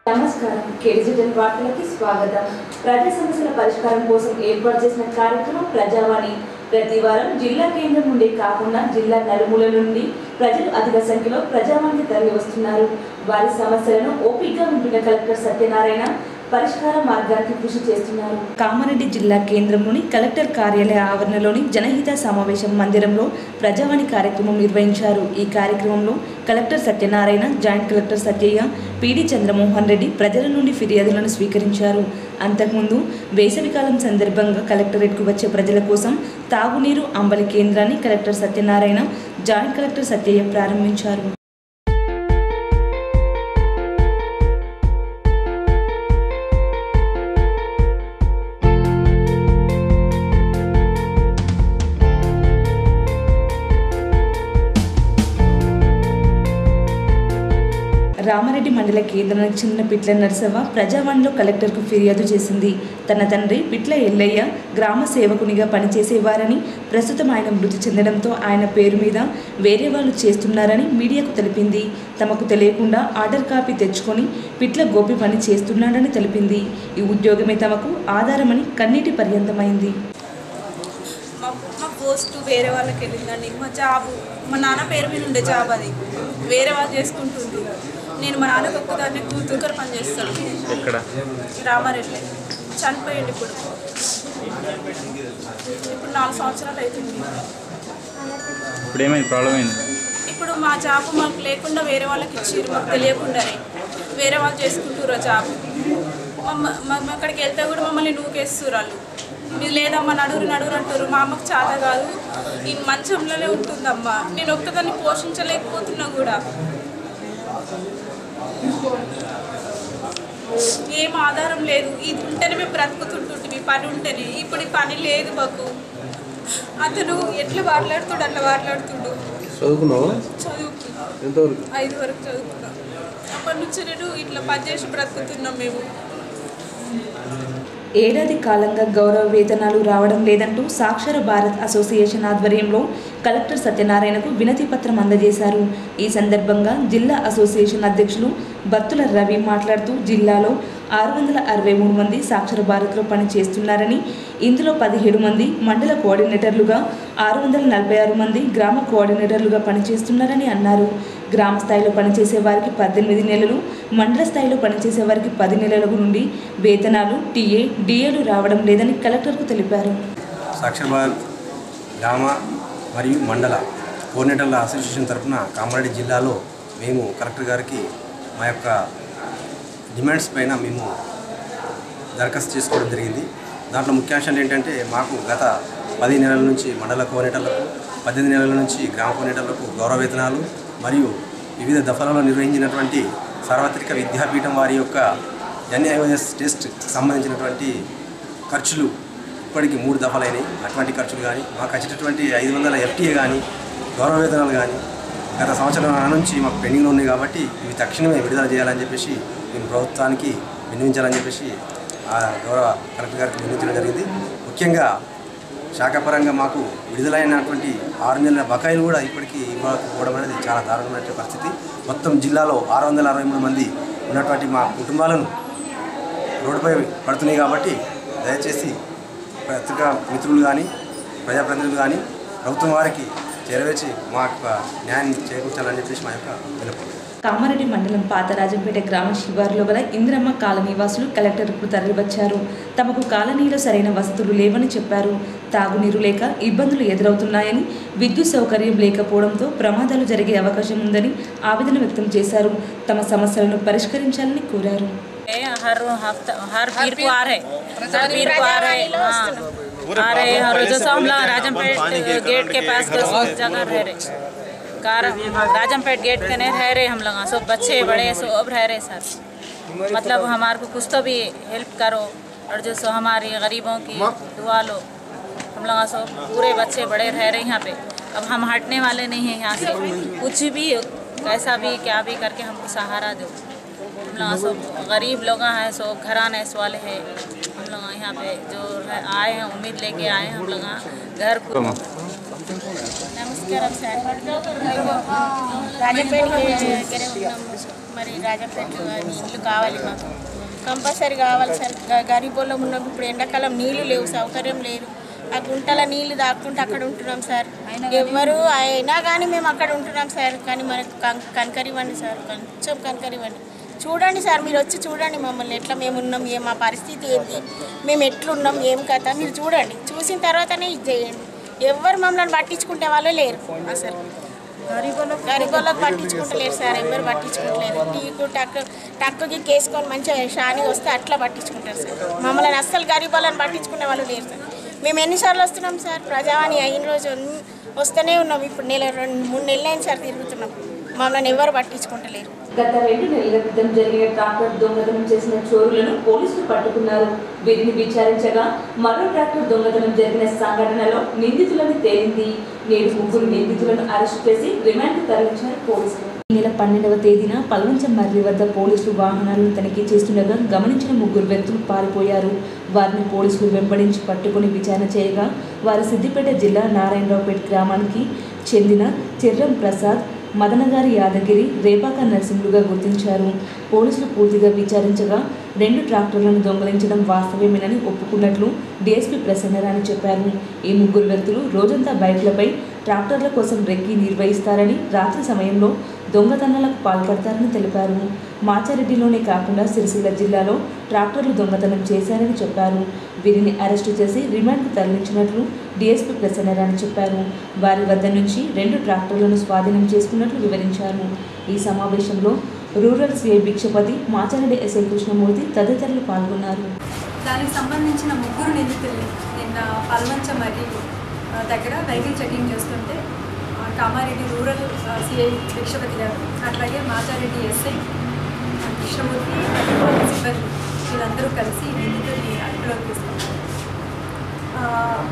నమస్కారం కే డిజిటల్ వార్తలకి స్వాగతం ప్రజా సమస్యల పరిష్కారం కోసం ఏర్పాటు చేసిన కార్యక్రమం ప్రజావాణి ప్రతి వారం జిల్లా కేంద్రం నుండి కాకుండా జిల్లా నలుమూల నుండి ప్రజలు అధిక సంఖ్యలో ప్రజావాణికి తరలి వస్తున్నారు వారి సమస్యలను ఓపికగా వింటున్న కలెక్టర్ సత్యనారాయణ పరిష్కార మార్గానికి కృషి చేస్తున్నారు కామారెడ్డి జిల్లా కేంద్రంలోని కలెక్టర్ కార్యాలయ ఆవరణలోని జనహిత సమావేశం మందిరంలో ప్రజావాణి కార్యక్రమం నిర్వహించారు ఈ కార్యక్రమంలో collector Satyanarayana joint collector Satyaiah PD Chandramohan Reddy ప్రజల నుండి ఫిర్యాదులను స్వీకరించారు అంతకుముందు వేసవికాలం సందర్భంగా కలెక్టరేట్కు వచ్చే ప్రజల కోసం తాగునీరు అంబలి కేంద్రాన్ని collector Satyanarayana joint collector Satyaiah ప్రారంభించారు రామారెడ్డి మండల కేంద్రానికి చెందిన పిట్ల నరసవ్వ ప్రజావాణిలో కలెక్టర్కు ఫిర్యాదు చేసింది తన తండ్రి పిట్ల ఎల్లయ్య గ్రామ సేవకునిగా పనిచేసేవారని ప్రస్తుతం ఆయన మృతి చెందడంతో ఆయన పేరు మీద వేరే వాళ్ళు చేస్తున్నారని మీడియాకు తెలిపింది తమకు తెలియకుండా ఆర్డర్ కాపీ తెచ్చుకొని పిట్ల గోపి పని చేస్తున్నాడని తెలిపింది ఈ ఉద్యోగమే తమకు ఆధారమని కన్నీటి పర్యంతమైంది మా మా పోస్ట్ వేరే వాళ్ళకి వెళ్ళిందండి మా జాబ్ మా నాన్న పేరు మీద ఉండే జాబ్ అది వేరే వాళ్ళు చేసుకుంటుంది నేను మా నాన్నకు ఒక్కదాన్ని కూతురు పని చేస్తాను ఎక్కడ రామారెడ్డి చనిపోయింది ఇప్పుడు ఇప్పుడు నాలుగు సంవత్సరాలు అవుతుంది ఇప్పుడు ఏమైంది ప్రాబ్లం అయింది ఇప్పుడు మా జాబ్ మాకు లేకుండా వేరే వాళ్ళకి ఇచ్చారు మాకు తెలియకుండానే వేరే వాళ్ళు చేసుకుంటారు ఆ జాబ్ మమ్మ మేము అక్కడికి వెళ్తే కూడా మమ్మల్ని నూకేస్తారు వాళ్ళు మీరు లేదమ్మా నడురు నడురు అంటారు మా అమ్మకు చాలా కాదు ఈ మంచంలోనే ఉంటుందమ్మా నేను ఒక్కదాన్ని పోషించలేకపోతున్నా కూడా ఏం ఆధారం లేదు ఇది ఉంటేనే మేము బ్రతుకుతుంటుంటివి పని ఉంటేనే ఇప్పుడు ఈ పని లేదు మాకు అతను ఎట్లా మాట్లాడుతాడు అట్లా మాట్లాడుతుండు చదువుకున్నావా చదువుకున్నా ఎంతవరకు ఐదు వరకు చదువుకున్నా అప్పటి నుంచి నేను ఇట్లా పనిచేసి బ్రతుకుతున్నాం మేము ఏడాది కాలంగా గౌరవ వేతనాలు రావడం లేదంటూ సాక్షర భారత్ అసోసియేషన్ ఆధ్వర్యంలో కలెక్టర్ సత్యనారాయణకు వినతి పత్రం అందజేశారు ఈ సందర్భంగా జిల్లా అసోసియేషన్ అధ్యక్షులు బత్తుల రవి మాట్లాడుతూ జిల్లాలో ఆరు వందల అరవై మూడు మంది సాక్షర భారత్లో పని చేస్తున్నారని ఇందులో పదిహేడు మంది మండల కోఆర్డినేటర్లుగా ఆరు వందల నలభై ఆరు మంది గ్రామ కోఆర్డినేటర్లుగా పనిచేస్తున్నారని అన్నారు గ్రామ స్థాయిలో పనిచేసే వారికి పద్దెనిమిది నెలలు మండల స్థాయిలో పనిచేసే వారికి పది నెలల నుండి వేతనాలు టీఏ డిఏలు రావడం లేదని కలెక్టర్కు తెలిపారు సాక్షర భారత్ గ్రామ మరియు మండల కోఆర్డినేటర్ల అసోసియేషన్ తరఫున కామారెడ్డి జిల్లాలో మేము కలెక్టర్ గారికి మా యొక్క డిమాండ్స్ పైన మేము దరఖాస్తు చేసుకోవడం జరిగింది దాంట్లో ముఖ్యాంశాలు ఏంటంటే మాకు గత పది నెలల నుంచి మండల కోఆర్డినేటర్లకు పద్దెనిమిది నెలల నుంచి గ్రామ కోఆర్డినేటర్లకు గౌరవ వేతనాలు మరియు వివిధ దఫలలో నిర్వహించినటువంటి సార్వత్రిక విద్యాపీఠం వారి యొక్క ఎన్ఐఓఎస్ టెస్ట్ సంబంధించినటువంటి ఖర్చులు ఇప్పటికి మూడు దఫలైనవి అటువంటి ఖర్చులు కానీ మాకు వచ్చేటటువంటి ఐదు వందల ఎఫ్టీఏ కానీ గౌరవ వేతనాలు కానీ గత సంవత్సరం నుంచి మాకు పెండింగ్లో ఉన్నాయి కాబట్టి ఇవి తక్షణమే విడుదల చేయాలని చెప్పేసి మేము ప్రభుత్వానికి విన్నవించాలని చెప్పేసి ఆ గౌరవ కలెక్టర్ గారికి విన్నవించడం జరిగింది ముఖ్యంగా శాఖపరంగా మాకు విడుదలైనటువంటి ఆరు నెలల బకాయిలు కూడా ఇప్పటికీ ఇవ్వకపోవడం అనేది చాలా దారుణమైన పరిస్థితి మొత్తం జిల్లాలో ఆరు వందల అరవై మూడు మంది ఉన్నటువంటి మా కుటుంబాలను రోడ్డుపై పడుతున్నాయి కాబట్టి దయచేసి పత్రికా మిత్రులు కానీ ప్రజాప్రతినిధులు కానీ ప్రభుత్వం వారికి చేరవేసి మా యొక్క న్యాయం చేకూర్చాలని చెప్పేసి మా యొక్క వినపం కామారెడ్డి మండలం పాత రాజంపేట గ్రామ శివారులో గల ఇంద్రమ్మ కాలనీ వాసులు కలెక్టర్కు తరలివచ్చారు తమకు కాలనీలో సరైన వసతులు లేవని చెప్పారు తాగునీరు లేక ఇబ్బందులు ఎదురవుతున్నాయని విద్యుత్ సౌకర్యం లేకపోవడంతో ప్రమాదాలు జరిగే అవకాశం ఉందని ఆవేదన వ్యక్తం చేశారు తమ సమస్యలను పరిష్కరించాలని కోరారు है, हर हफ्ता हर वीर को आ रहे हर वीर को आ रहे हाँ आ रहे हर जैसे हम लोग राजमपेट गेट के पास तो सब जगह रह रहे कार राजमपेट गेट के नहीं रह रहे हम लोग सब बच्चे बड़े सब रह रहे सर मतलब हमारे को कुछ तो भी हेल्प करो और जो सो हमारी गरीबों की दुआ लो हम लोग सब पूरे बच्चे बड़े रह रहे यहाँ पे अब हम हटने वाले नहीं हैं यहाँ से कुछ भी कैसा भी क्या भी करके हमको सहारा दो हम लोग सब गरीब लोग हैं सो घराने वाले हैं हम लोग यहाँ पे जो रह- आए हैं उम्मीद लेके आए हैं हम लोग घर को नमस्कार నమస్కారం సార్ రాజంపేటకి దగ్గర ఉన్నాము మరి రాజంపేట అని ఇల్లు కావాలి మాకు కంపల్సరీ కావాలి సార్ గ- గరీబోళ్ళం ఉన్నాం ఇప్పుడు ఎండాకాలం నీళ్లు లేవు సౌకర్యం లేదు ఆ గుంటల నీళ్లు దాక్కుంటూ అక్కడ ఉంటున్నాం సార్ ఎవరు అయినా కానీ మేము అక్కడ ఉంటున్నాం సార్ కానీ మనకు కం- కనకరివ్వండి సార్ కొంచెం కనకరివ్వండి చూడండి సార్ మీరు వచ్చి చూడండి మమ్మల్ని ఎట్లా మేము ఉన్నాం ఏ మా పరిస్థితి ఏంటి మేము ఎట్లున్నాం ఏం కథ మీరు చూడండి చూసిన తర్వాతనే ఇది చేయండి ఎవరు మమ్మల్ని పట్టించుకుంటే వాళ్ళు లేరు అసలు గరీబోళ్ళకి పట్టించుకుంటలేరు సార్ ఎవరు పట్టించుకుంటలేరు టీకు టక్కు టక్కుకి కేసుకొని మంచిగా షాని వస్తే అట్లా పట్టించుకుంటారు సార్ మమ్మల్ని అస్సలు గరీబోళ్ళని పట్టించుకునే వాళ్ళు లేరు సార్ మేము ఎన్నిసార్లు వస్తున్నాం సార్ ప్రజావాణి అయిన రోజు అన్ని వస్తూనే ఉన్నాం ఇప్పుడు నెల రెండు మూడు నెలలు అయింది సార్ తిరుగుతున్నాం మమ్మల్ని ఎవరు పట్టించుకుంటలేరు గత రెండు నెలల క్రితం జరిగిన ట్రాక్టర్ దొంగతనం చేసిన చోరులను పోలీసులు పట్టుకున్నారు వీరిని విచారించగా మరో ట్రాక్టర్ దొంగతనం జరిగిన సంఘటనలో నిందితులను తేలింది నేడు ముగ్గురు నిందితులను అరెస్ట్ చేసి రిమాండ్ తరలించారు పోలీసులు ఈ నెల పన్నెండవ తేదీన పల్వంచం మర్రి వద్ద పోలీసులు వాహనాలను తనిఖీ చేస్తుండగా గమనించిన ముగ్గురు వ్యక్తులు పారిపోయారు వారిని పోలీసులు వెంబడించి పట్టుకుని విచారణ చేయగా వారు సిద్దిపేట జిల్లా నారాయణరావుపేట గ్రామానికి చెందిన చెర్రం ప్రసాద్ మదనగారి యాదగిరి రేపాక నరసింహులుగా గుర్తించారు పోలీసులు పూర్తిగా విచారించగా రెండు ట్రాక్టర్లను దొంగలించడం వాస్తవమేనని ఒప్పుకున్నట్లు డీఎస్పీ ప్రసన్నరాని చెప్పారు ఈ ముగ్గురు వ్యక్తులు రోజంతా బైక్లపై ట్రాక్టర్ల కోసం రెక్కి నిర్వహిస్తారని రాత్రి సమయంలో దొంగతనాలకు పాల్పడతారని తెలిపారు మాచారెడ్డిలోనే కాకుండా సిరిసిల్ల జిల్లాలో ట్రాక్టర్లు దొంగతనం చేశారని చెప్పారు వీరిని అరెస్టు చేసి రిమాండ్కు తరలించినట్లు డీఎస్పీ ప్రసన్నరాని చెప్పారు వారి వద్ద నుంచి రెండు ట్రాక్టర్లను స్వాధీనం చేసుకున్నట్లు వివరించారు ఈ సమావేశంలో rural CI Bhikshapathi Machareddy SI Krishnamurthy తదితరులు పాల్గొన్నారు దానికి సంబంధించిన ముగ్గురు నిందితుల్ని నిన్న పల్వంచ మరియు ఆ, దగ్గర వెహికల్ చెకింగ్ చేస్తుంటే ఆ, కామారెడ్డి రూరల్ ఆ, సిఐ భిక్షపతి గారు అట్లాగే మాచారెడ్డి ఎస్ఐ ఆ, కృష్ణమూర్తి మరియు వాళ్ళ సిబ్బంది వీళ్ళందరూ కలిసి ఈ నిందితుల్ని అదుపులోకి తీసుకున్నారు ఆ,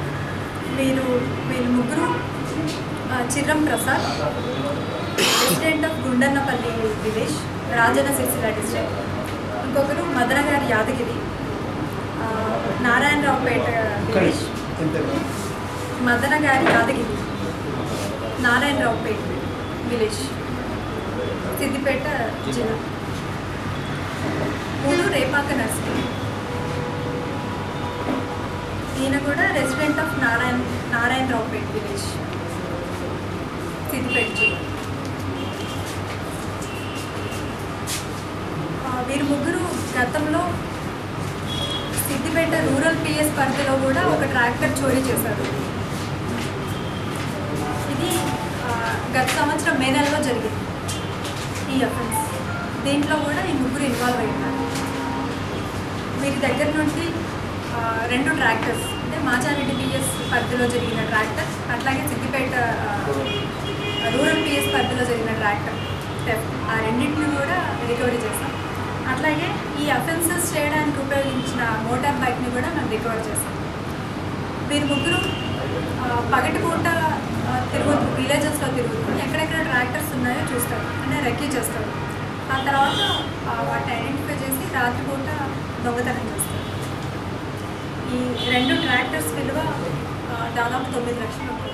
వీరు వీళ్ళు ముగ్గురు ఆ, Chirram Prasad resident of Gundannapalli village Rajanna Sircilla district ఇంకొకరు మదనగారి యాదగిరి ఆ, నారాయణరావుపేట విలేజ్ మదనగారి యాదగిరి నారాయణరావుపేట విలేజ్ సిద్దిపేట జిల్లా మూడు రేపాక నర్సింగ్ ఈయన కూడా resident of Narayana Narayanaraopet village Siddipet జిల్లా ఆ, వీరు ముగ్గురు గతంలో సిద్దిపేట రూరల్ పిఎస్ పరిధిలో కూడా ఒక ట్రాక్టర్ చోరీ చేశారు ఇది ఆ, గత సంవత్సరం మే నెలలో జరిగింది ఈ అఫెన్స్ దీంట్లో కూడా ఈ ముగ్గురు ఇన్వాల్వ్ అయి ఉన్నారు వీరి దగ్గర నుండి ఆ, రెండు ట్రాక్టర్స్ అంటే మాచారెడ్డి పిఎస్ పరిధిలో జరిగిన ట్రాక్టర్ అట్లాగే సిద్దిపేట ఆ, రూరల్ పిఎస్ పరిధిలో జరిగిన ట్రాక్టర్ theft. ఆ రెండింటిని కూడా రికవరీ చేసాం అట్లాగే ఈ అఫెన్సెస్ చేయడానికి ఉపయోగించిన మోటార్ బైక్ని కూడా మేము రికవర్ చేసాం వీరు ముగ్గురు ఆ, పగటిపూట ఆ, తిరుగుతూ విలేజెస్లో తిరుగుతూ ఎక్కడెక్కడ ట్రాక్టర్స్ ఉన్నాయో చూస్తారు అంటే రెక్కీ చేస్తారు ఆ తర్వాత ఆ, వాటిని ఐడెంటిఫై చేసి రాత్రిపూట దొంగతనం చేస్తారు ఈ రెండు ట్రాక్టర్స్ విలువ ఆ, దాదాపు తొమ్మిది లక్షలు ఉంటుంది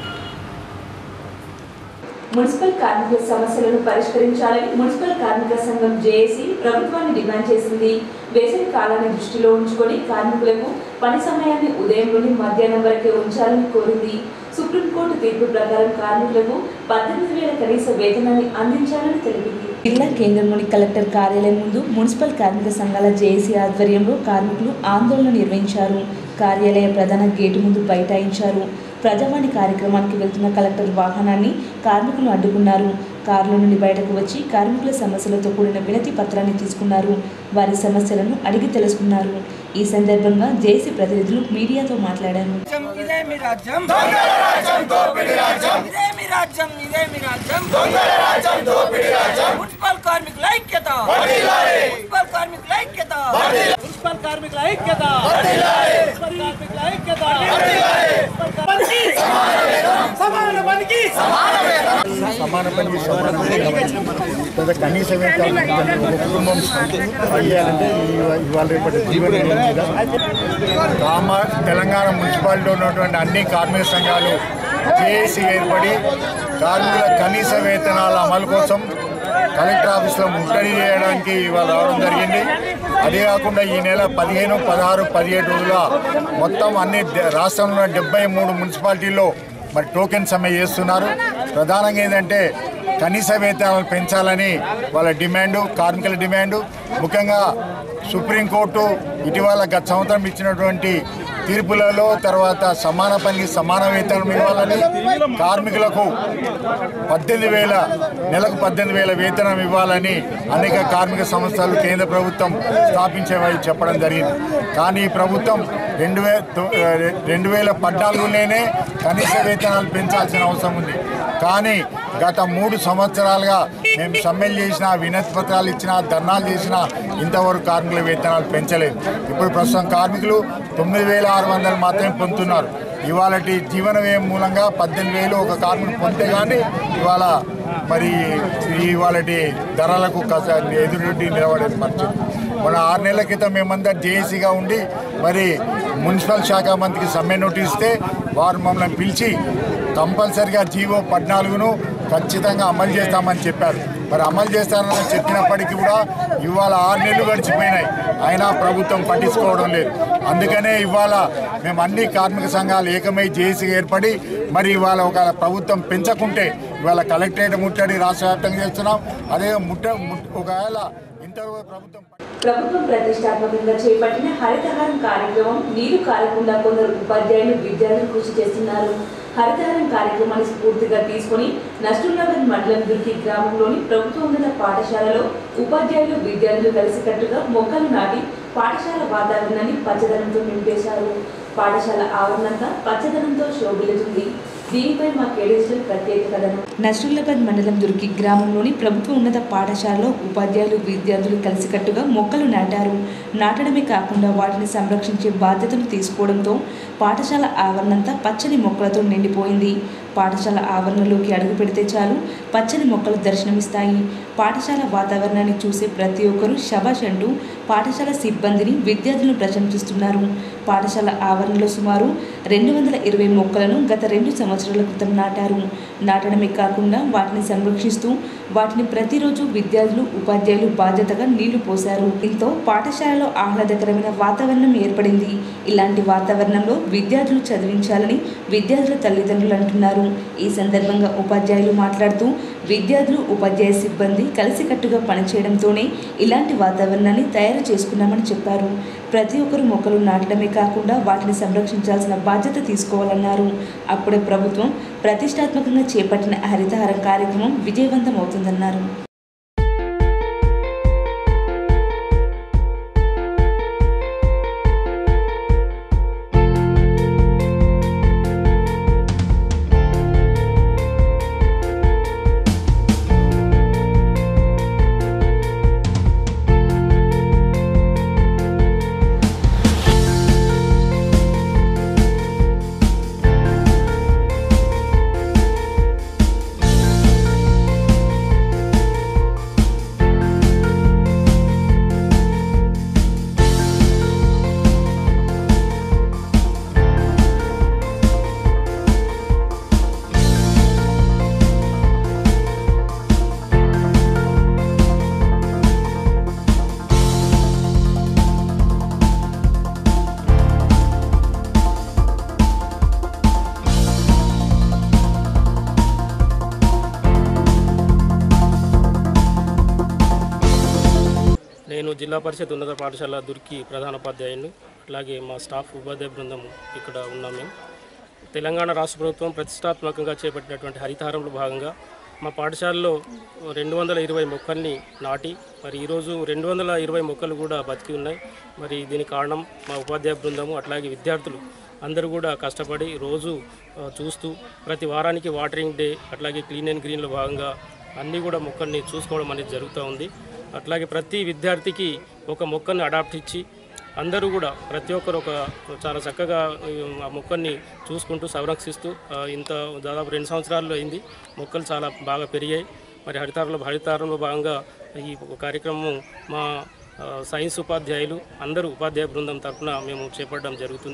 మున్సిపల్ కార్మికుల సమస్యలను పరిష్కరించాలని మున్సిపల్ కార్మిక సంఘం జేఏసీ ప్రభుత్వాన్ని డిమాండ్ చేసింది వేసవి కాలాన్ని దృష్టిలో ఉంచుకొని కార్మికులకు పని సమయాన్ని ఉదయం నుండి మధ్యాహ్నం వరకే ఉంచాలని కోరింది సుప్రీంకోర్టు తీర్పు ప్రకారం కార్మికులకు పద్దెనిమిది వేల కనీస వేతనాన్ని అందించాలని తెలిపింది జిల్లా కేంద్రంలోని కలెక్టర్ కార్యాలయం ముందు మున్సిపల్ కార్మిక సంఘాల జేఏసీ ఆధ్వర్యంలో కార్మికులు ఆందోళన నిర్వహించారు కార్యాలయ ప్రధాన గేటు ముందు బైఠాయించారు ప్రజావాణి కార్యక్రమానికి వెళ్తున్న కలెక్టర్ వాహనాన్ని కార్మికులు అడ్డుకున్నారు కారులో నుండి బయటకు వచ్చి కార్మికుల సమస్యలతో కూడిన వినతి పత్రాన్ని తీసుకున్నారు వారి సమస్యలను అడిగి తెలుసుకున్నారు ఈ సందర్భంగా జేసీ ప్రతినిధులు మీడియాతో మాట్లాడారు ఇదే మీ రాజ్యం దొంగల రాజ్యం దోపిడి రాజ్యం ఇదే మీ రాజ్యం ఇదే మీ రాజ్యం దొంగల రాజ్యం దోపిడి రాజ్యం మున్సిపల్ కార్మికుల ఐక్యత మున్సిపల్ కార్మికుల ఐక్యత మున్సిపల్ కార్మికుల ఐక్యత మున్సిపల్ కార్మికుల ఐక్యత సమాన పనికి సమాన పనికి సమాన వేతనం. లేదా కనీస వేతనం ఒక కుటుంబం అయ్యాలంటే ఇవా- ఇవాళ రేపటి జీవన మీద కామ తెలంగాణ మున్సిపాలిటీలో ఉన్నటువంటి అన్ని కార్మిక సంఘాలు జేఏసీ ఏర్పడి కార్మికుల కనీస వేతనాల అమలు కోసం కలెక్టర్ ఆఫీస్లో ముట్టడి చేయడానికి ఇవాళ రావడం జరిగింది అదే కాకుండా ఈ నెల పదిహేను పదహారు పదిహేడు రోజుల మొత్తం అన్ని ద- రాష్ట్రంలో డెబ్బై మూడు మున్సిపాలిటీల్లో మరి టోకెన్ సమ్మె చేస్తున్నారు ప్రధానంగా ఏంటంటే కనీస వేతనాలు పెంచాలని వాళ్ళ డిమాండు కార్మికుల డిమాండు ముఖ్యంగా సుప్రీంకోర్టు ఇటీవల గత సంవత్సరం ఇచ్చినటువంటి తీర్పులలో తర్వాత సమాన పనికి సమాన వేతనం ఇవ్వాలని కార్మికులకు పద్దెనిమిది వేల నెలకు పద్దెనిమిది వేల వేతనం ఇవ్వాలని అనేక కార్మిక సంస్థలు కేంద్ర ప్రభుత్వం స్థాపించేవని చెప్పడం జరిగింది కానీ ఈ ప్రభుత్వం రెండు వే రెండు వేల పద్నాలుగులోనే కనీస వేతనాలు పెంచాల్సిన అవసరం ఉంది కానీ గత మూడు సంవత్సరాలుగా మేము సమ్మెలు చేసిన వినతి పత్రాలు ఇచ్చిన ధర్నాలు చేసిన ఇంతవరకు కార్మికుల వేతనాలు పెంచలేదు ఇప్పుడు ప్రస్తుతం కార్మికులు తొమ్మిది వేల ఆరు వందలు మాత్రమే పొందుతున్నారు ఇవాళ జీవన వ్యయం మూలంగా పద్దెనిమిది వేలు ఒక కార్మికుడు పొందితే కానీ ఇవాళ మరి ఇవాళ ధరలకు కస- ఎదురొడ్డి నిలబడే పరిస్థితి మన ఆరు నెలల క్రితం మేమందరం జేఏసీగా ఉండి మరి మున్సిపల్ శాఖ మంత్రికి సమ్మె నోటీస్ ఇస్తే వారు మమ్మల్ని పిలిచి కంపల్సరిగా జీవో పద్నాలుగును ఖచ్చితంగా అమలు చేస్తామని చెప్పారు మరి అమలు చేస్తారని చెప్పినప్పటికీ కూడా ఇవాళ ఆరు నెలలు గడిచిపోయినాయి అయినా ప్రభుత్వం పట్టించుకోవడం లేదు అందుకనే ఇవాళ మేము అన్ని కార్మిక సంఘాలు ఏకమై జేసీ ఏర్పడి మరి ఇవాళ ఒక ప్రభుత్వం పెంచకుంటే ఇవాళ కలెక్టరేట్ ముట్టడి రాష్ట్ర వ్యాప్తంగా చేస్తున్నాం అదే ముట్ట ముట్- ఒకవేళ ఇంతవరకు ప్రభుత్వం ప్రభుత్వం ప్రతిష్టాత్మకంగా చేపట్టిన హరితహారం కార్యక్రమం నీరు కారకుండా కొందరు ఉపాధ్యాయులు విద్యార్థులు కృషి చేస్తున్నారు హరితహారం కార్యక్రమాన్ని స్ఫూర్తిగా తీసుకుని నష్టంనగర్ మండలం దుర్గి గ్రామంలోని ప్రభుత్వ ఉన్నత పాఠశాలలో ఉపాధ్యాయులు విద్యార్థులు కలిసికట్టుగా మొక్కలు నాటి పాఠశాల వాతావరణాన్ని పచ్చదనంతో నింపేశారు పాఠశాల ఆవరణంతా పచ్చదనంతో శోభిల్లుతుంది దీనిపై మా కేడీసీలు ప్రత్యేక కథనం నస్రుల్లాబాద్ మండలం దుర్గి గ్రామంలోని ప్రభుత్వ ఉన్నత పాఠశాలలో ఉపాధ్యాయులు విద్యార్థులు కలిసికట్టుగా మొక్కలు నాటారు నాటడమే కాకుండా వాటిని సంరక్షించే బాధ్యతను తీసుకోవడంతో పాఠశాల ఆవరణంతా పచ్చని మొక్కలతో నిండిపోయింది పాఠశాల ఆవరణలోకి అడుగు పెడితే చాలు పచ్చని మొక్కలు దర్శనమిస్తాయి పాఠశాల వాతావరణాన్ని చూసే ప్రతి ఒక్కరూ శబాష్ అంటూ పాఠశాల సిబ్బందిని విద్యార్థులను ప్రశంసిస్తున్నారు పాఠశాల ఆవరణలో సుమారు రెండు వందల ఇరవై మొక్కలను గత రెండు సంవత్సరాల క్రితం నాటారు నాటడమే కాకుండా వాటిని సంరక్షిస్తూ వాటిని ప్రతిరోజు విద్యార్థులు ఉపాధ్యాయులు బాధ్యతగా నీళ్లు పోశారు దీంతో పాఠశాలలో ఆహ్లాదకరమైన వాతావరణం ఏర్పడింది ఇలాంటి వాతావరణంలో విద్యార్థులు చదివించాలని విద్యార్థుల తల్లిదండ్రులు అంటున్నారు ఈ సందర్భంగా ఉపాధ్యాయులు మాట్లాడుతూ విద్యార్థులు ఉపాధ్యాయ సిబ్బంది కలిసికట్టుగా పనిచేయడంతోనే ఇలాంటి వాతావరణాన్ని తయారు చేసుకున్నామని చెప్పారు ప్రతి ఒక్కరు మొక్కలు నాటడమే కాకుండా వాటిని సంరక్షించాల్సిన బాధ్యత తీసుకోవాలన్నారు అప్పుడే ప్రభుత్వం ప్రతిష్టాత్మకంగా చేపట్టిన హరితహారం కార్యక్రమం విజయవంతమవుతుందన్నారు నేను జిల్లా పరిషత్ ఉన్నత పాఠశాల దుర్కి ప్రధానోపాధ్యాయుని అట్లాగే మా స్టాఫ్ ఉపాధ్యాయ బృందం ఇక్కడ ఉన్నాం మేము తెలంగాణ రాష్ట్ర ప్రభుత్వం ప్రతిష్టాత్మకంగా చేపట్టినటువంటి హరితహారంలో భాగంగా మా పాఠశాలలో రెండు వందల ఇరవై మొక్కల్ని నాటి మరి ఈరోజు రెండు వందల ఇరవై మొక్కలు కూడా బతికి ఉన్నాయి మరి దీనికి కారణం మా ఉపాధ్యాయ బృందము అట్లాగే విద్యార్థులు అందరూ కూడా కష్టపడి రోజు ఆ, చూస్తూ ప్రతి వారానికి వాటరింగ్ డే అట్లాగే క్లీన్ అండ్ గ్రీన్లో భాగంగా అన్నీ కూడా మొక్కల్ని చూసుకోవడం అనేది జరుగుతూ ఉంది అట్లాగే ప్రతి విద్యార్థికి ఒక మొక్కని అడాప్ట్ ఇచ్చి అందరూ కూడా ప్రతి ఒక్కరు ఒక చాలా చక్కగా ఉమ్, ఆ మొక్కల్ని చూసుకుంటూ సంరక్షిస్తూ ఆ, ఇంత దాదాపు రెండు సంవత్సరాల్లో అయింది మొక్కలు చాలా బాగా పెరిగాయి మరి హరితారంలో హరితారంలో భాగంగా ఈ కార్యక్రమం మా ఆ, సైన్స్ ఉపాధ్యాయులు అందరూ ఉపాధ్యాయ బృందం తరఫున మేము చేపట్టడం జరుగుతుంది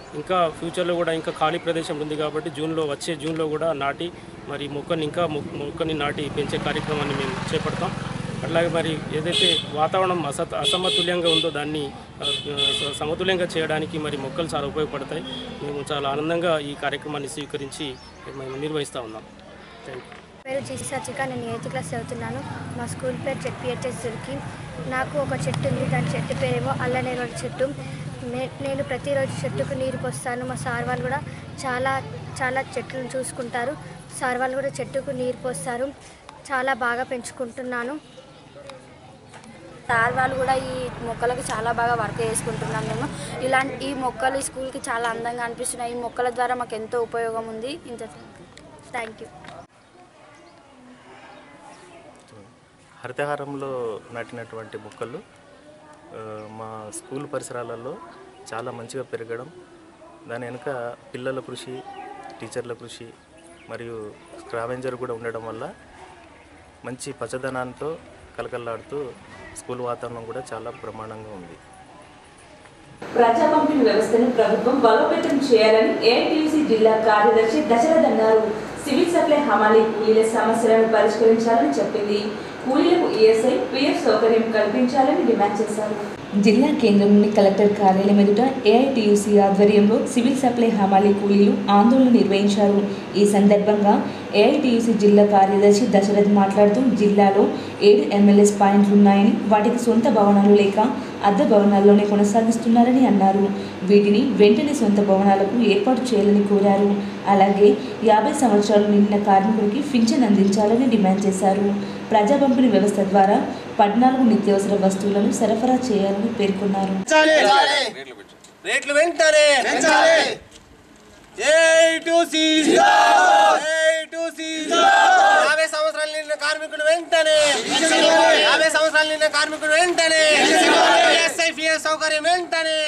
ఇంకా ఫ్యూచర్లో కూడా ఇంకా ఖాళీ ప్రదేశం ఉంది కాబట్టి జూన్లో వచ్చే జూన్లో కూడా నాటి మరి మొక్కని ఇంకా మొ- మొక్కని నాటి పెంచే కార్యక్రమాన్ని మేము చేపడతాం అట్లాగే మరి ఏదైతే వాతావరణం అసత్ అసమతుల్యంగా ఉందో దాన్ని ఆ, స- సమతుల్యంగా చేయడానికి మరి మొక్కలు చాలా ఉపయోగపడతాయి మేము చాలా ఆనందంగా ఈ కార్యక్రమాన్ని స్వీకరించి మేము నిర్వహిస్తూ ఉన్నాం థ్యాంక్ యూ పేరు జీ సచిక నేను ఎయిత్ క్లాస్ చదువుతున్నాను మా స్కూల్ పేరు జెడ్పిహెచ్ఎస్ దుర్కి నాకు ఒక చెట్టు ఉంది దాని చెట్టు పేరేమో అల్లనేరుడు చెట్టు నే- నేను ప్రతిరోజు చెట్టుకు నీరు పోస్తాను మా సార్ వాళ్ళు కూడా చాలా చాలా చెట్లను చూసుకుంటారు సార్ వాళ్ళు కూడా చెట్టుకు నీరు పోస్తారు చాలా బాగా పెంచుకుంటున్నాను సార్ వాళ్ళు కూడా ఈ మొక్కలకు చాలా బాగా వర్క్ చేసుకుంటున్నాం మేము ఇలాంటి ఈ మొక్కలు ఈ స్కూల్కి చాలా అందంగా అనిపిస్తున్నాయి ఈ మొక్కల ద్వారా మాకు ఎంతో ఉపయోగం ఉంది ఇంత థ్యాంక్ యూ హరితహారంలో నాటినటువంటి మొక్కలు ఆ, మా స్కూల్ పరిసరాలలో చాలా మంచిగా పెరగడం దాని వెనుక పిల్లల కృషి టీచర్ల కృషి మరియు స్క్రావెంజర్ కూడా ఉండడం వల్ల మంచి పచ్చదనాలతో కలకల్లాడుతూ స్కూల్ వాతావరణం కూడా చాలా బ్రహ్మాండంగా ఉంది ప్రజా పంపిణీ వ్యవస్థను ప్రభుత్వం బలోపేతం చేయాలని ఏఐటీయూసీ జిల్లా కార్యదర్శి దశరథ్ అన్నారు సివిల్ సప్లై హమాలీ కూలీల సమస్యలను పరిష్కరించాలని చెప్పింది కూలీలకు ఈఎస్ఐ పిఎఫ్ సౌకర్యం కల్పించాలని డిమాండ్ చేశారు జిల్లా కేంద్రంలోని కలెక్టర్ కార్యాలయం ఎదుట ఏఐటీయూసీ ఆధ్వర్యంలో సివిల్ సప్లై హమాలీ కూలీలు ఆందోళన నిర్వహించారు ఈ సందర్భంగా ఏఐటీయూసీ జిల్లా కార్యదర్శి దశరథ్ మాట్లాడుతూ జిల్లాలో ఏడు ఎమ్మెల్యేస్ పాయింట్లు ఉన్నాయని వాటికి సొంత భవనాలు లేక అద్దె భవనాల్లోనే కొనసాగిస్తున్నారని అన్నారు వీటిని వెంటనే సొంత భవనాలకు ఏర్పాటు చేయాలని కోరారు అలాగే యాభై సంవత్సరాలు నిండిన కార్మికుడికి పింఛన్ అందించాలని డిమాండ్ చేశారు ప్రజా పంపిణీ వ్యవస్థ ద్వారా పద్నాలుగు నిత్యావసర వస్తువులను సరఫరా చేయాలని పేర్కొన్నారు రేట్లు వెంటనే A to C A to C యాభై సంవత్సరాలు నిన్న కార్మికుడు వెంటనే యాభై సంవత్సరాలు నిన్న కార్మికుడు వెంటనే ఎస్ఐపిఎస్ సౌకర్యం వెంటనే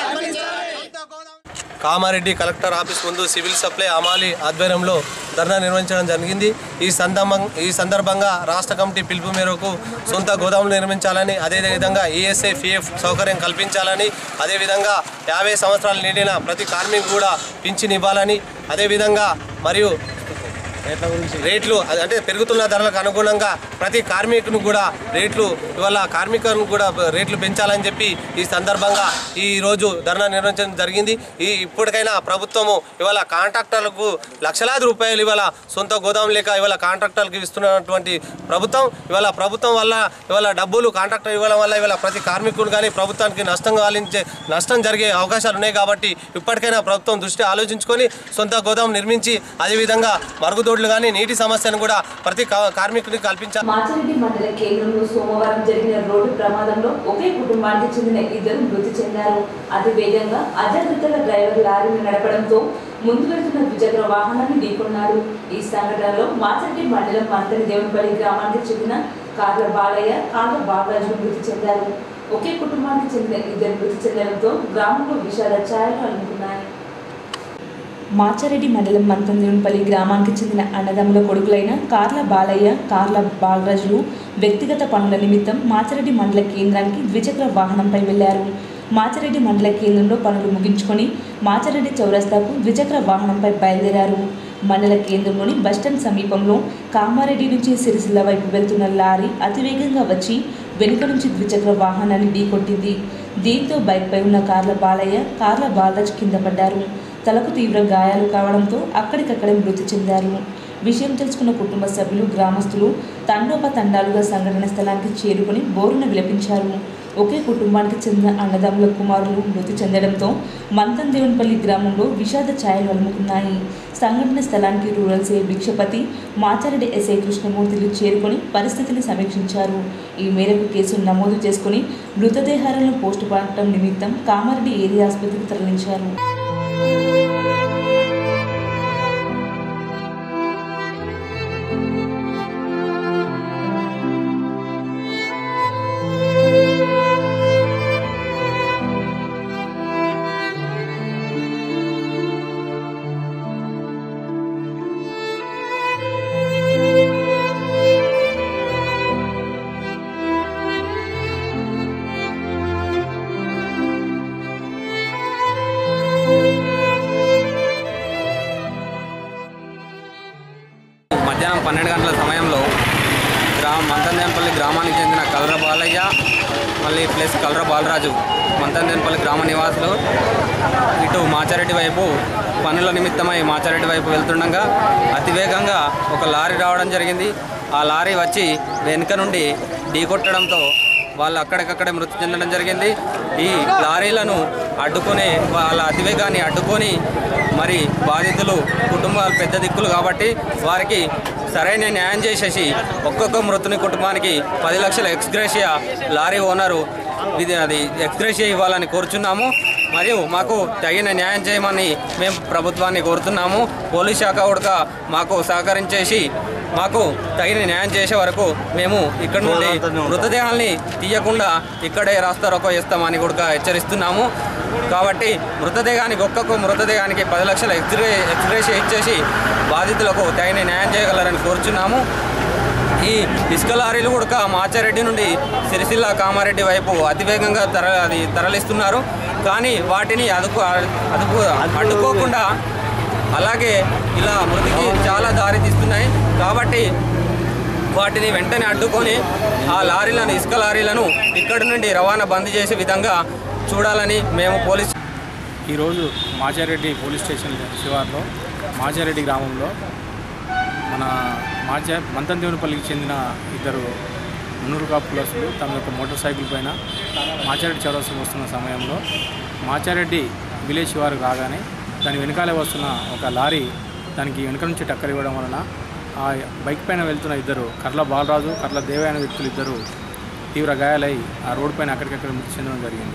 కామారెడ్డి కలెక్టర్ ఆఫీస్ ముందు సివిల్ సప్లై అమాలి ఆధ్వర్యంలో ధర్నా నిర్వహించడం జరిగింది ఈ సందర్భం ఈ సందర్భంగా రాష్ట్ర కమిటీ పిలుపు మేరకు సొంత గోదాములు నిర్మించాలని అదేవిధంగా ఈఎస్ఐ పిఎఫ్ సౌకర్యం కల్పించాలని అదేవిధంగా యాభై సంవత్సరాలు నిండిన ప్రతి కార్మికు కూడా పింఛన్ ఇవ్వాలని అదేవిధంగా మరియు రేట్లు అది అంటే పెరుగుతున్న ధరలకు అనుగుణంగా ప్రతి కార్మికుని కూడా రేట్లు ఇవాళ కార్మికులను కూడా రేట్లు పెంచాలని చెప్పి ఈ సందర్భంగా ఈ రోజు ధర్నా నిర్వహించడం జరిగింది ఈ ఇప్పటికైనా ప్రభుత్వము ఇవాళ కాంట్రాక్టర్లకు లక్షలాది రూపాయలు ఇవాళ సొంత గోదాం లేక ఇవాళ కాంట్రాక్టర్లకు ఇస్తున్నటువంటి ప్రభుత్వం ఇవాళ ప్రభుత్వం వల్ల ఇవాళ డబ్బులు కాంట్రాక్టర్ ఇవ్వడం వల్ల ఇవాళ ప్రతి కార్మికుడు కానీ ప్రభుత్వానికి నష్టం కాలించే నష్టం జరిగే అవకాశాలు ఉన్నాయి కాబట్టి ఇప్పటికైనా ప్రభుత్వం దృష్టి ఆలోచించుకొని సొంత గోదాం నిర్మించి అదేవిధంగా మరుగుదొడ్లు కానీ నీటి సమస్యను కూడా ప్రతి కా- కార్మికుడికి కల్పించాలి మాచారెడ్డి మండల కేంద్రంలో సోమవారం జరిగిన రోడ్డు ప్రమాదంలో ఒకే కుటుంబానికి చెందిన ఇద్దరు మృతి చెందారు అతి వేగంగా అజాగ్రత్తగా డ్రైవర్ లారీని నడపడంతో ముందు వెళ్తున్న ద్విచక్ర వాహనాన్ని ఢీకొన్నాడు ఈ సంఘటనలో మాచారెడ్డి మండలం మంతని దేవునిపల్లి గ్రామానికి చెందిన కార్ల బాలయ్య కార్ల బాబరాజు మృతి చెందారు ఒకే కుటుంబానికి చెందిన ఇద్దరు మృతి చెందడంతో గ్రామంలో విషాద ఛాయలు అలుముకున్నాయి మాచారెడ్డి మండలం మంతందేవునిపల్లి గ్రామానికి చెందిన అన్నదమ్ముల కొడుకులైన కార్ల బాలయ్య కార్ల బాలరాజులు వ్యక్తిగత పనుల నిమిత్తం మాచారెడ్డి మండల కేంద్రానికి ద్విచక్ర వాహనంపై వెళ్లారు మాచారెడ్డి మండల కేంద్రంలో పనులు ముగించుకొని మాచారెడ్డి చౌరస్తాకు ద్విచక్ర వాహనంపై బయలుదేరారు మండల కేంద్రంలోని బస్టాండ్ సమీపంలో కామారెడ్డి నుంచి సిరిసిల్ల వైపు వెళ్తున్న లారీ అతివేగంగా వచ్చి వెనుక నుంచి ద్విచక్ర వాహనాన్ని ఢీకొట్టింది దీంతో బైక్పై ఉన్న కార్ల బాలయ్య కార్ల బాలరాజ్ కింద పడ్డారు తలకు తీవ్ర గాయాలు కావడంతో అక్కడికక్కడే మృతి చెందారు విషయం తెలుసుకున్న కుటుంబ సభ్యులు గ్రామస్తులు తండోపతండాలుగా సంఘటన స్థలానికి చేరుకుని బోరున విలపించారు ఒకే కుటుంబానికి చెందిన అన్నదమ్ముల కుమారులు మృతి చెందడంతో మంతందేవన్పల్లి గ్రామంలో విషాద ఛాయలు అలుముకున్నాయి సంఘటన స్థలానికి రూరల్ సే భిక్షపతి మాచారెడ్డి ఎస్ఐ కృష్ణమూర్తిలు చేరుకొని పరిస్థితిని సమీక్షించారు ఈ మేరకు కేసు నమోదు చేసుకుని మృతదేహాలను పోస్టుమార్టం నిమిత్తం కామారెడ్డి ఏరియా ఆసుపత్రికి తరలించారు Thank you. పన్నెండు గంటల సమయంలో గ్రామ మంతందేనపల్లి గ్రామానికి చెందిన కలర బాలయ్య మళ్ళీ ప్లస్ కలర బాలరాజు మంతందేనపల్లి గ్రామ నివాసులు ఇటు మాచారెడ్డి వైపు పనుల నిమిత్తమై మాచారెడ్డి వైపు వెళ్తుండగా అతివేగంగా ఒక లారీ రావడం జరిగింది ఆ లారీ వచ్చి వెనుక నుండి ఢీకొట్టడంతో వాళ్ళు అక్కడికక్కడే మృతి చెందడం జరిగింది ఈ లారీలను అడ్డుకొని వాళ్ళ అతివేగాన్ని అడ్డుకొని మరి బాధితులు కుటుంబాలు పెద్ద దిక్కులు కాబట్టి వారికి సరైన న్యాయం చేసేసి ఒక్కొక్క మృతుని కుటుంబానికి పది లక్షల ఎక్స్గ్రేషియా లారీ ఓనరు ఇది అది ఎక్స్గ్రేషియా ఇవ్వాలని కోరుచున్నాము మరియు మాకు తగిన న్యాయం చేయమని మేము ప్రభుత్వాన్ని కోరుతున్నాము పోలీస్ శాఖ కూడా మాకు సహకరించేసి మాకు తగిన న్యాయం చేసే వరకు మేము ఇక్కడ నుండి మృతదేహాల్ని తీయకుండా ఇక్కడే రాస్తారోకో వేస్తామని కూడా హెచ్చరిస్తున్నాము కాబట్టి మృతదేహానికి ఒక్కొక్క మృతదేహానికి పది లక్షల ఎక్స్రే ఎక్స్రేషియా ఇచ్చేసి బాధితులకు తగిన న్యాయం చేయగలరని కోరుచున్నాము ఈ ఇసుక లారీలు కూడా మాచారెడ్డి నుండి సిరిసిల్ల కామారెడ్డి వైపు అతివేగంగా తర అది తరలిస్తున్నారు కానీ వాటిని అదుపు అదుపు అడ్డుకోకుండా అలాగే ఇలా మృతికి చాలా దారి తీస్తున్నాయి కాబట్టి వాటిని వెంటనే అడ్డుకొని ఆ లారీలను ఇసుక లారీలను ఇక్కడి నుండి రవాణా బంద్ చేసే విధంగా చూడాలని మేము పోలీస్ ఈరోజు మాచారెడ్డి పోలీస్ స్టేషన్ శివార్లో మాచారెడ్డి గ్రామంలో మన మాచా మంతందేవునిపల్లికి చెందిన ఇద్దరు మున్నూరు కాపులసులు తమ యొక్క మోటార్ సైకిల్ పైన మాచారెడ్డి చౌరస్సు వస్తున్న సమయంలో మాచారెడ్డి విలేజ్ శివారు రాగానే దాని వెనకాలే వస్తున్న ఒక లారీ దానికి వెనక నుంచి టక్కర్ ఇవ్వడం వలన ఆ బైక్ పైన వెళ్తున్న ఇద్దరు కర్ల బాలరాజు కర్ల దేవయ్య అనే వ్యక్తులు ఇద్దరు తీవ్ర గాయాలై ఆ రోడ్డు పైన అక్కడికక్కడ మృతి చెందడం జరిగింది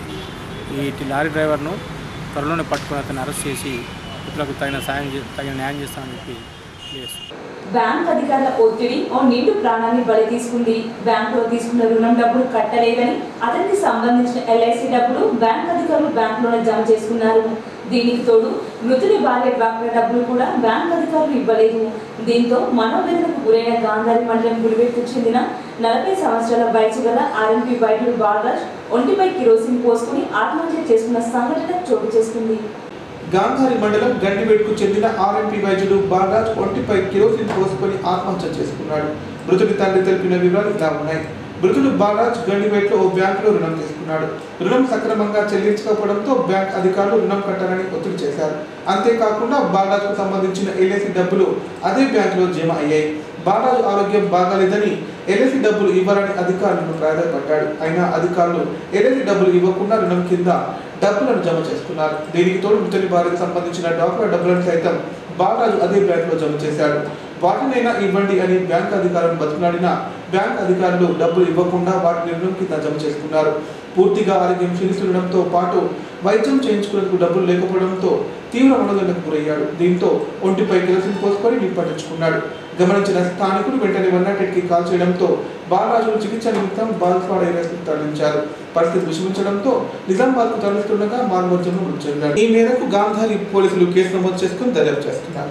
ఈ లారీ డ్రైవర్ను త్వరలోనే పట్టుకుని అతన్ని అరెస్ట్ చేసి ఇతరులకు తగిన సాయం చే తగిన న్యాయం చేస్తామని చెప్పి తెలియజేస్తున్నాను. బ్యాంక్ అధికారుల ఒత్తిడి ఓ నిండు ప్రాణాన్ని బలి తీసుకుంది బ్యాంకులో తీసుకున్న రుణం డబ్బులు కట్టలేదని అతనికి సంబంధించిన ఎల్ఐసి డబ్బులు బ్యాంక్ అధికారులు బ్యాంకులోనే జమ చేసుకున్నారు దీనికి తోడు మృతుని భార్య డ్వాక్రా డబ్బులు కూడా బ్యాంక్ అధికారులు ఇవ్వలేదు దీంతో మనోవేదనకు గురైన గాంధారి మండలం గుడివెట్టుకు చెందిన నలభై సంవత్సరాల వయసు గల ఆర్ఎంపీ వైద్యుడు బాలరాజ్ ఒంటిపై కిరోసిన్ పోసుకుని ఆత్మహత్య చేసుకున్న సంఘటన చోటు చేసుకుంది గాంధారి మండలం గండివేట్కు చెందిన ఆర్ఎంపీ వైద్యుడు బాలరాజ్ ఒంటిపై కిరోసిన్ పోసుకొని ఆత్మహత్య చేసుకున్నాడు మృతుడి తండ్రి తెలిపిన వివరాలు ఇలా ఉన్నాయి మృతుడు బాలరాజ్ గండివేట్లో ఓ బ్యాంకులో రుణం తీసుకున్నాడు రుణం సక్రమంగా చెల్లించకపోవడంతో బ్యాంక్ అధికారులు రుణం కట్టాలని ఒత్తిడి చేశారు అంతేకాకుండా బాలరాజ్కు సంబంధించిన ఎల్ఐసి డబ్బులు అదే బ్యాంకులో జమ అయ్యాయి బాలరాజు ఆరోగ్యం బాగాలేదని ఎల్ఐసి డబ్బులు ఇవ్వాలని అధికారులను ప్రాధాయపడ్డాడు అయినా అధికారులు ఎల్ఐసి డబ్బులు ఇవ్వకుండా రుణం కింద డబ్బులను జమ చేసుకున్నారు దీనికి తోడు మృతుని భార్యకు సంబంధించిన డాక్టర్ డబ్బులను సైతం బాలరాజు అదే బ్యాంకులో జమ చేశాడు వాటినైనా ఇవ్వండి అని బ్యాంక్ అధికారులను బతిమలాడినా బ్యాంక్ అధికారులు డబ్బులు ఇవ్వకుండా వాటిని రుణం కింద జమ చేసుకున్నారు పూర్తిగా ఆరోగ్యం క్షీణిస్తుండడంతో పాటు వైద్యం చేయించుకునేందుకు డబ్బులు లేకపోవడంతో తీవ్ర మనోదలకు గురయ్యాడు దీంతో ఒంటిపై కిరసిన్ పోసుకొని నిప్పటించుకున్నాడు గమనించిన స్థానికులు వెంటనే వన్ కి కాల్ చేయడంతో బాలరాజును చికిత్స నిమిత్తం బాల్స్వాడ ఏరియాకు తరలించారు పరిస్థితి విషమించడంతో నిజామాబాద్కు తరలిస్తుండగా మార్మోర్జంలో మృతి చెందాడు ఈ మేరకు గాంధారి పోలీసులు కేసు నమోదు చేసుకుని దర్యాప్తు చేస్తున్నారు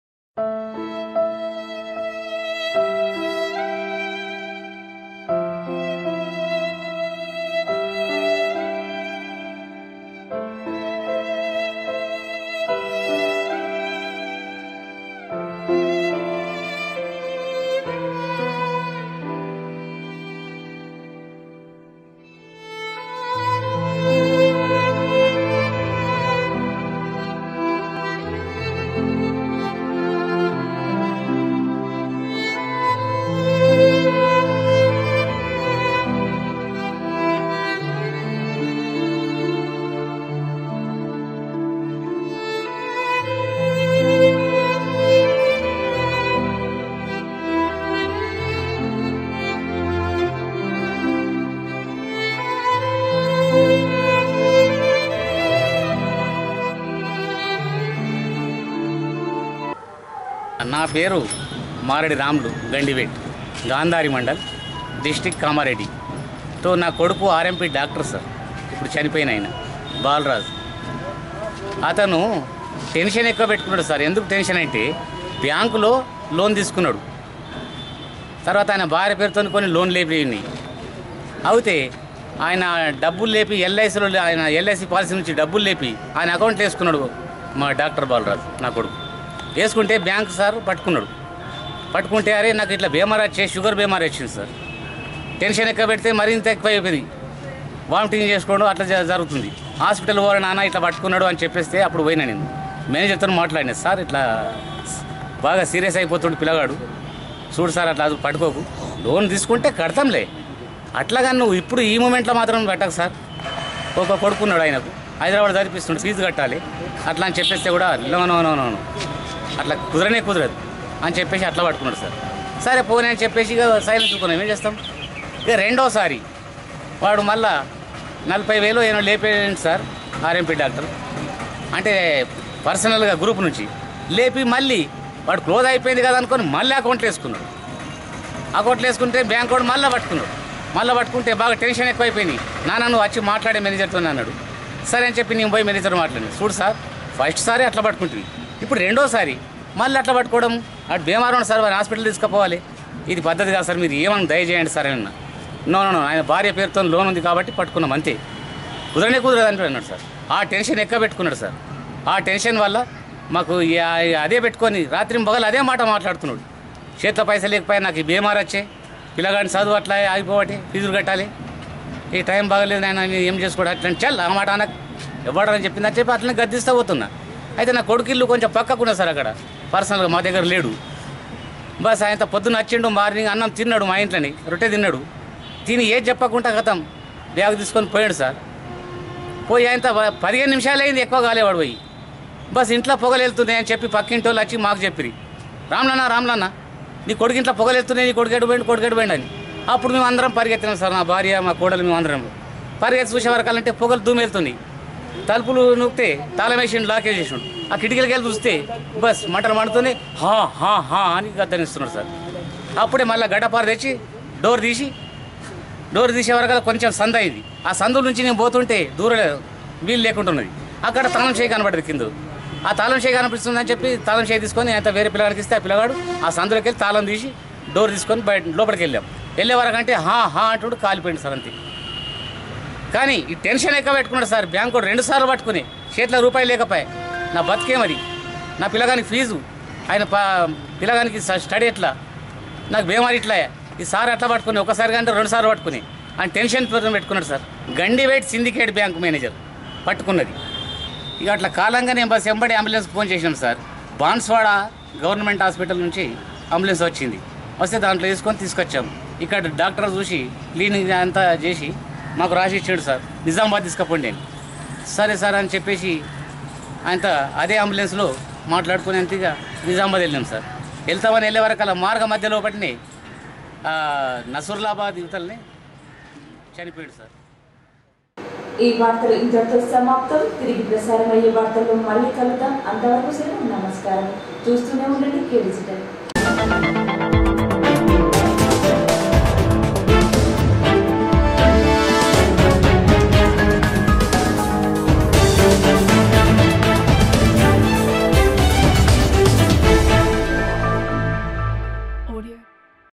నా పేరు మారెడి రాములు గండివేట్ గాంధారి మండల్ డిస్టిక్ కామారెడ్డి తో నా కొడుకు ఆర్ఎంపీ డాక్టర్ సార్ ఇప్పుడు చనిపోయిన ఆయన బాలరాజు అతను టెన్షన్ ఎక్కువ పెట్టుకున్నాడు సార్ ఎందుకు టెన్షన్ అంటే బ్యాంకులో లోన్ తీసుకున్నాడు తర్వాత ఆయన భార్య పేరుతో కొన్ని లోన్ లేపి అయితే ఆయన డబ్బులు లేపి ఎల్ఐసిలో ఆయన ఎల్ఐసి పాలసీ నుంచి డబ్బులు లేపి ఆయన అకౌంట్లో వేసుకున్నాడు మా డాక్టర్ బాలరాజు నా కొడుకు వేసుకుంటే బ్యాంక్ సార్ పట్టుకున్నాడు పట్టుకుంటే అరే నాకు ఇట్లా బీమార్ వచ్చే షుగర్ బీమార్ వచ్చింది సార్ టెన్షన్ ఎక్కువ పెడితే మరింత ఎక్కువ అయిపోయింది వామిటింగ్ చేసుకోవడం అట్లా జ- జరుగుతుంది హాస్పిటల్ పోవాలి నాన్న ఇట్లా పట్టుకున్నాడు అని చెప్పేస్తే అప్పుడు పోయినా నేను మేనేజర్తో మాట్లాడినా సార్ ఇట్లా బాగా సీరియస్ అయిపోతుండు పిల్లగాడు చూడు సార్ అట్లా అది పట్టుకోకు లోన్ తీసుకుంటే కడతాంలే అట్లాగా నువ్వు ఇప్పుడు ఈ మూమెంట్లో మాత్రం పెట్టకు సార్ ఒక కొడుకున్నాడు ఆయనకు హైదరాబాద్ చదివిస్తుండు ఫీజు కట్టాలి అట్లా అని చెప్పేస్తే కూడా no no no no no. అట్లా కుదరనే కుదరదు అని చెప్పేసి అట్లా పట్టుకున్నాడు సార్ సరే పోనీ అని చెప్పేసి ఇక సైలెన్స్ చూకున్నాం ఏం చేస్తాం ఇక రెండోసారి వాడు మళ్ళా నలభై వేలు ఏమో లేపేయండి సార్ ఆర్ఎంపీ డాక్టర్ అంటే పర్సనల్గా గ్రూప్ నుంచి లేపి మళ్ళీ వాడు క్లోజ్ అయిపోయింది కదా అనుకొని మళ్ళీ అకౌంట్లో వేసుకున్నాడు అకౌంట్లో వేసుకుంటే బ్యాంక్ వాడు మళ్ళీ పట్టుకున్నాడు మళ్ళీ పట్టుకుంటే బాగా టెన్షన్ ఎక్కువైపోయింది నాన్న నువ్వు వచ్చి మాట్లాడే మేనేజర్తో అన్నాడు సరే అని చెప్పి నేను పోయి మేనేజర్ మాట్లాడింది చూడు సార్ ఫస్ట్ సారి అట్లా పట్టుకుంటుంది ఇప్పుడు రెండోసారి మళ్ళీ అట్లా పట్టుకోవడం అటు బీమార్ ఉన్న సార్ వారి హాస్పిటల్ తీసుకుపోవాలి ఇది పద్ధతి కాదు సార్ మీరు ఏమని దయచేయండి సార్ అన్న నో నో నో ఆయన భార్య పేరుతో లోన్ ఉంది కాబట్టి పట్టుకున్నాం అంతే కుదరనే కుదరదు అంటూ అన్నాడు సార్ ఆ టెన్షన్ ఎక్కువ పెట్టుకున్నాడు సార్ ఆ టెన్షన్ వల్ల మాకు ఈ- ఆ- అదే పెట్టుకొని రాత్రి పగలు అదే మాట మాట్లాడుతున్నాడు చేతిలో పైసలు లేకపోయినా నాకు ఈ బీమార్ వచ్చే పిల్లగాడిని చదువు అట్లా ఆగిపోవటి ఫీజులు కట్టాలి ఈ టైం బాగలేదు నాయన నేను ఏం చేసుకోవడం అట్లా చల్ ఆ మాట అనకు ఇవ్వడని చెప్పిందని చెప్పి అట్లనే గద్దిస్తూ పోతున్నా అయితే నా కొడుకు ఇల్లు కొంచెం పక్కకున్నా సార్ అక్కడ పర్సనల్గా మా దగ్గర లేడు బస్ ఆయన పొద్దున్న వచ్చిండు మార్నింగ్ అన్నం తిన్నాడు మా ఇంట్లోని రొట్టె తిన్నాడు తిని ఏది చెప్పకుండా గతం బ్యాగ్ తీసుకొని పోయాడు సార్ పోయి ఆయన త- పదిహేను నిమిషాలు అయింది ఎక్కువ కాలేవాడు పోయి బస్ ఇంట్లో పొగలు వెళ్తున్నాయి అని చెప్పి పక్కింటి వాళ్ళు వచ్చి మాకు చెప్పిరి రామ్లన్న రామ్లన్న నీ కొడుకు ఇంట్లో పొగలు వెళ్తున్నాయి నీ కొడుకు ఎడుపోయింది కొడుకు ఎడుపోయింది అని అప్పుడు మేము అందరం పరిగెత్తినాం సార్ నా భార్య మా కోడలు మేము అందరం పరిగెత్తి చూసే వరకాలంటే పొగలు దూమెళ్తున్నాయి తలుపులు నూకితే తాళం వేసిండు లాకేజ్ చేసిండు ఆ కిటికీలకి వెళ్ళి చూస్తే బస్ మంటలు మండుతుంది హా హా హా అని గద్దనిస్తున్నాడు సార్ అప్పుడే మళ్ళీ గడ్డపార తెచ్చి డోర్ తీసి డోర్ తీసే వరకు కొంచెం సంద అయింది ఆ సందుల నుంచి నేను పోతుంటే దూరం వీలు లేకుంటున్నది అక్కడ తాళం చేయి కనబడదు కింద ఆ తాళం చేయి కనిపిస్తుంది అని చెప్పి తాళం చేయి తీసుకొని ఆయన వేరే పిల్లగాడికి ఇస్తే ఆ పిల్లగాడు ఆ సందులోకి వెళ్ళి తాళం తీసి డోర్ తీసుకొని బయట లోపలికి వెళ్ళాం వెళ్ళే వరకు అంటే హా హా అంటూ కాలిపోయింది సార్ అంతే కానీ ఈ టెన్షన్ ఎక్కువ పెట్టుకున్నాడు సార్ బ్యాంకు రెండు సార్లు పట్టుకుని చేతిలో రూపాయి లేకపోయా నా బతికే మరి నా పిల్లగానికి ఫీజు ఆయన ప పిల్లగానికి స- స్టడీ ఎట్లా నాకు బేమారి ఇట్లా ఈ సార్ ఎట్లా పట్టుకుని ఒకసారి కంటే రెండు సార్లు పట్టుకుని ఆయన టెన్షన్ పెట్టుకున్నాడు sir Gandivet syndicate bank manager పట్టుకున్నది ఇక అట్లా కాలంగా నేను బస్ ఎంబడి అంబులెన్స్ ఫోన్ చేసినాం సార్ బాన్స్వాడ గవర్నమెంట్ హాస్పిటల్ నుంచి అంబులెన్స్ వచ్చింది వస్తే దాంట్లో తీసుకొని తీసుకొచ్చాం ఇక్కడ డాక్టర్ చూసి క్లీనింగ్ అంతా చేసి మాకు రాసి ఇచ్చాడు సార్ నిజామాబాద్ తీసుకుపోండి నేను సరే సార్ అని చెప్పేసి ఆయనతో అదే అంబులెన్స్లో మాట్లాడుకుని అంతగా నిజామాబాద్ వెళ్ళాం సార్ వెళ్తామని వెళ్ళే వరకు అలా మార్గ మధ్యలో పట్టిని నసరులాబాద్ యువతల్ని చనిపోయాడు సార్ ఈ వార్తలు ఇంతటితో సమాప్తం తిరిగి ప్రసారం అయ్యే వార్తల్లో మళ్ళీ కలుద్దాం అంతవరకు సెలవు నమస్కారం చూస్తూనే ఉండండి కే డిజిటల్